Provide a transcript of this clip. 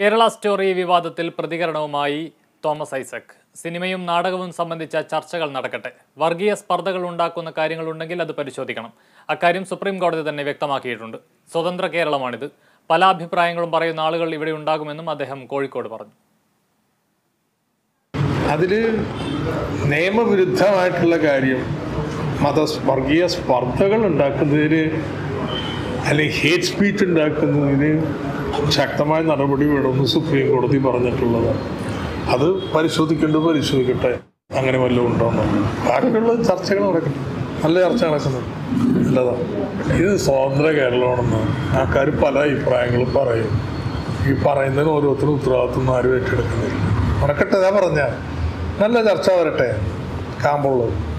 Kerala story വിവാദത്തിൽ പ്രതികരണവുമായി Thomas Isaac സിനിമയും നാടകവും സംബന്ധിച്ച ചർച്ചകൾ നടക്കട്ടെ വർഗീയ സ്പർദ്ധകൾ ഉണ്ടാക്കുന്ന കാര്യങ്ങളുണ്ടെങ്കിൽ അത് പരിശോധിക്കണം അക്കാര്യം സുപ്രീം കോടതി തന്നെ വ്യക്തമാക്കിയിട്ടുണ്ട് സ്വതന്ത്ര കേരളമാണിത് പല അഭിപ്രായങ്ങളും പറയുന്ന ആളുകൾ ഇവിടെ ഉണ്ടാകുമെന്നും അദ്ദേഹം കോഴിക്കോട് പറഞ്ഞു അതിൽ നിയമവിരുദ്ധമായിട്ടുള്ള കാര്യം മത വർഗീയ സ്പർദ്ധകൾ ഉണ്ടാക്കുന്നതിന് അല്ലെങ്കിൽ ഹേറ്റ് സ്പീച്ച് ഉണ്ടാക്കുന്നതിന് ശക്തമായ നടപടി വേണമെന്ന് സുപ്രീം കോടതി പറഞ്ഞിട്ടുള്ളത് അത് പരിശോധിക്കേണ്ടത് പരിശോധിക്കട്ടെ അങ്ങനെ വല്ലതും ഉണ്ടോയെന്ന് ബാക്കിയുള്ള ചർച്ചകൾ നടക്കട്ടെ നല്ല ചർച്ച നടക്കുന്നുണ്ട് നല്ലതാണ് ഇത് സ്വതന്ത്ര കേരളമാണെന്ന് ആൾക്കാർ പല അഭിപ്രായങ്ങളും പറയും ഈ പറയുന്നതിന് ഓരോരുത്തരും ഉത്തരവാദിത്വം ആരും ഏറ്റെടുക്കുന്നില്ല നടക്കട്ടെ ഞാൻ പറഞ്ഞ നല്ല ചർച്ച വരട്ടെ കാമ്പുള്ളത്